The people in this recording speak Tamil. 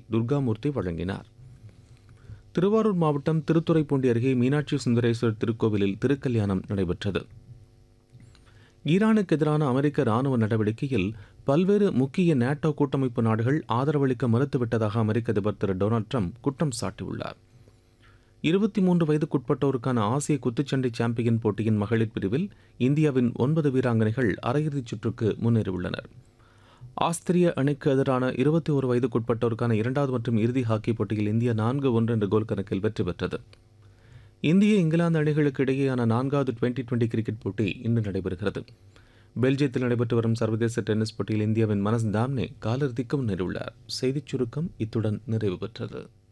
துர்காமூர்த்தி வழங்கினார் திருவாரூர் மாவட்டம் திருத்துறைப்பூண்டி அருகே மீனாட்சி சுந்தரேஸ்வரர் திருக்கோவிலில் திருக்கல்யாணம் நடைபெற்றது ஈரானுக்கு எதிரான அமெரிக்க ராணுவ நடவடிக்கையில் பல்வேறு முக்கிய நேட்டோ கூட்டமைப்பு நாடுகள் ஆதரவளிக்க மறுத்துவிட்டதாக அமெரிக்க அதிபர் திரு டொனால்ட் ட்ரம்ப் குற்றம் சாட்டியுள்ளார் இருபத்தி மூன்று வயதுக்குட்பட்டோருக்கான ஆசிய குத்துச்சண்டை சாம்பியன் போட்டியின் மகளிர் பிரிவில் இந்தியாவின் ஒன்பது வீராங்கனைகள் அரையிறுதிச் சுற்றுக்கு முன்னேறியுள்ளனர் ஆஸ்திரிய அணிக்கு எதிரான இருபத்தி ஒரு வயதுக்குட்பட்டோருக்கான இரண்டாவது மற்றும் இறுதி ஹாக்கி போட்டியில் இந்தியா நான்கு ஒன்று என்ற கோல் கணக்கில் வெற்றி பெற்றது இந்திய இங்கிலாந்து அணிகளுக்கு இடையேயான நான்காவது டுவெண்டி டுவெண்டி கிரிக்கெட் போட்டி இன்று நடைபெறுகிறது பெல்ஜியத்தில் நடைபெற்று வரும் சர்வதேச டென்னிஸ் போட்டியில் இந்தியாவின் மனஸ் தாம்னே காலிறுதிக்கு முன்னேறியுள்ளார் செய்திச் சுருக்கம் இத்துடன் நிறைவு பெற்றது